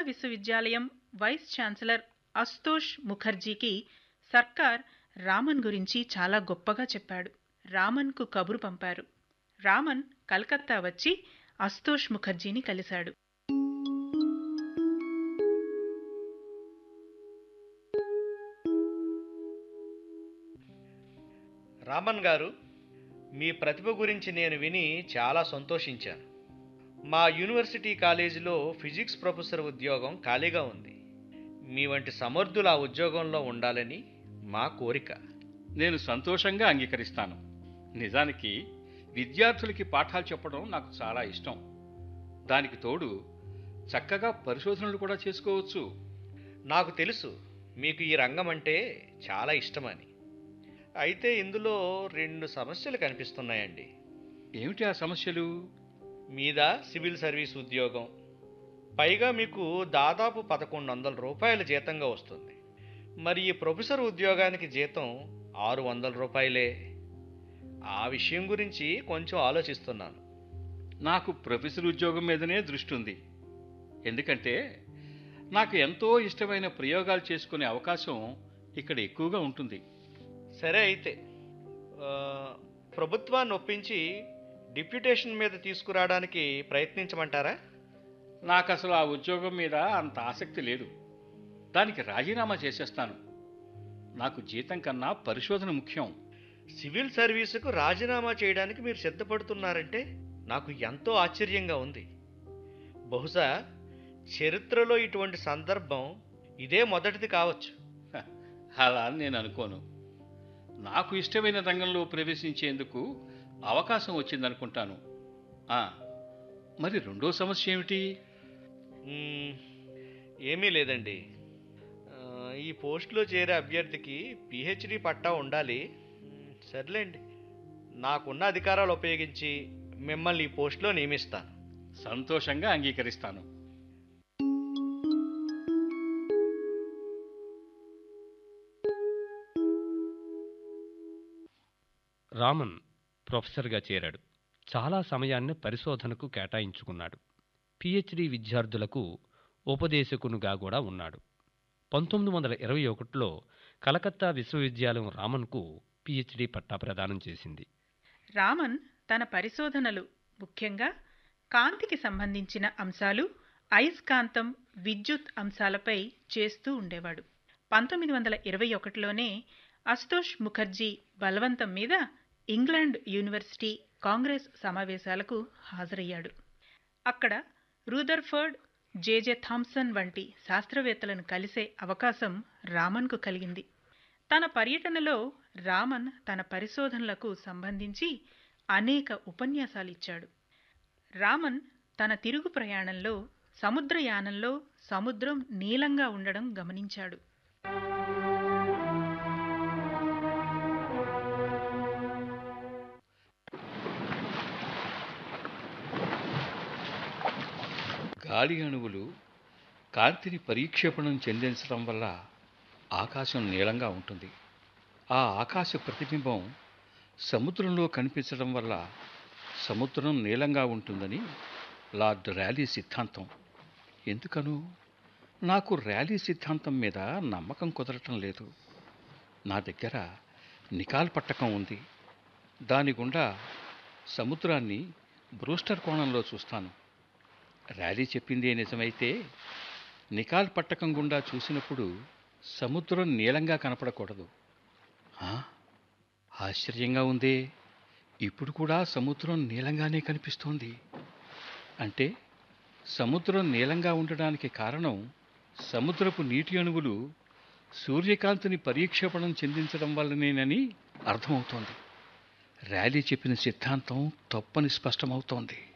విశ్వవిద్యాలయం vice chancellor అస్తోష్ ముఖర్జీకి సర్కార్ రామన్ గురించి చాలా గొప్పగా చెప్పాడు రామన్కు కబురు పంపారు రామన్ కలకత్తా వచ్చి అస్తోష్ ముఖర్జీని కలిశాడు రామన్ గారు మీ ప్రతిభ గురించి నేను విని చాలా సంతోషించాను మా యూనివర్సిటీ కాలేజీలో ఫిజిక్స్ ప్రొఫెసర్ ఉద్యోగం ఖాళీగా ఉంది మీ వంటి సమర్థులు ఆ ఉద్యోగంలో ఉండాలని మా కోరిక నేను సంతోషంగా అంగీకరిస్తాను నిజానికి విద్యార్థులకి పాఠాలు చెప్పడం నాకు చాలా ఇష్టం దానికి తోడు చక్కగా పరిశోధనలు కూడా చేసుకోవచ్చు నాకు తెలుసు మీకు ఈ రంగం అంటే చాలా ఇష్టమని అయితే ఇందులో రెండు సమస్యలు కనిపిస్తున్నాయండి ఏమిటి ఆ సమస్యలు మీద సివిల్ సర్వీస్ ఉద్యోగం పైగా మీకు దాదాపు పదకొండు వందల రూపాయల జీతంగా వస్తుంది మరి ఈ ప్రొఫెసర్ ఉద్యోగానికి జీతం ఆరు వందల రూపాయలే ఆ విషయం గురించి కొంచెం ఆలోచిస్తున్నాను నాకు ప్రొఫెసర్ ఉద్యోగం మీదనే దృష్టి ఉంది ఎందుకంటే నాకు ఎంతో ఇష్టమైన ప్రయోగాలు చేసుకునే అవకాశం ఇక్కడ ఎక్కువగా ఉంటుంది సరే అయితే ఆ, ప్రభుత్వాన్ని ఒప్పించి డిప్యూటేషన్ మీద తీసుకురావడానికి ప్రయత్నించమంటారా నాకు అసలు ఆ ఉద్యోగం మీద అంత ఆసక్తి లేదు దానికి రాజీనామా చేసేస్తాను నాకు జీతం కన్నా పరిశోధన ముఖ్యం సివిల్ సర్వీసుకు రాజీనామా చేయడానికి మీరు సిద్ధపడుతున్నారంటే నాకు ఎంతో ఆశ్చర్యంగా ఉంది బహుశా చరిత్రలో ఇటువంటి సందర్భం ఇదే మొదటిది కావచ్చు హ, అలా అని నేను అనుకోను నాకు ఇష్టమైన రంగంలో ప్రవేశించేందుకు అవకాశం వచ్చిందనుకుంటాను ఆ, మరి రెండో సమస్య ఏమిటి మ్మ్, ఏమీ లేదండి ఆ, ఈ పోస్టులో చేరే అభ్యర్థికి పిహెచ్డి పట్టా ఉండాలి మ్మ్, సర్లేండి నాకున్న అధికారాలు ఉపయోగించి మిమ్మల్ని ఈ పోస్టులో నియమిస్తాను సంతోషంగా అంగీకరిస్తాను రామన్ ప్రొఫెసర్గా చేరాడు చాలా సమయాన్ని పరిశోధనకు కేటాయించుకున్నాడు పిహెచ్డి విద్యార్థులకు ఉపదేశకునిగా కూడా ఉన్నాడు పంతొమ్మిది వందల ఇరవై ఒకటిలో కలకత్తా విశ్వవిద్యాలయం రామన్కు పిహెచ్డి పట్టా ప్రదానం చేసింది రామన్ తన పరిశోధనలు ముఖ్యంగా కాంతికి సంబంధించిన అంశాలు అయస్కాంతం విద్యుత్ అంశాలపై చేస్తూ ఉండేవాడు పంతొమ్మిది వందల ఇరవై ఒకటిలోనే అస్తోష్ ముఖర్జీ బలవంతం మీద ఇంగ్లాండ్ యూనివర్సిటీ కాంగ్రెస్ సమావేశాలకు హాజరయ్యాడు అక్కడ రూదర్ఫర్డ్ జేజే థామ్సన్ వంటి శాస్త్రవేత్తలను కలిసే అవకాశం రామన్కు కలిగింది తన పర్యటనలో రామన్ తన పరిశోధనలకు సంబంధించి అనేక ఉపన్యాసాలు ఇచ్చాడు రామన్ తన తిరుగు ప్రయాణంలో సముద్రయానంలో సముద్రం నీలంగా ఉండడం గమనించాడు గాలి అణువులు కాంతిని పరీక్షేపణం చెందించడం వల్ల ఆకాశం నీలంగా ఉంటుంది ఆ ఆకాశ ప్రతిబింబం సముద్రంలో కనిపించడం వల్ల సముద్రం నీలంగా ఉంటుందని లార్డ్ ర్యాలీ సిద్ధాంతం ఎందుకను నాకు ర్యాలీ సిద్ధాంతం మీద నమ్మకం కుదరటం లేదు నా దగ్గర నికాల్ పట్టకం ఉంది దాని గుండా సముద్రాన్ని బ్రూస్టర్ కోణంలో చూస్తాను ర్యాలీ చెప్పిందే నిజమైతే నికాల్ పట్టకం గుండా చూసినప్పుడు సముద్రం నీలంగా కనపడకూడదు ఆ? ఆశ్చర్యంగా ఉందే ఇప్పుడు కూడా సముద్రం నీలంగానే కనిపిస్తోంది అంటే సముద్రం నీలంగా ఉండడానికి కారణం సముద్రపు నీటి అణువులు సూర్యకాంతిని పరీక్షేపణం చెందించడం వల్లనేనని అర్థమవుతోంది ర్యాలీ చెప్పిన సిద్ధాంతం తప్పని స్పష్టమవుతోంది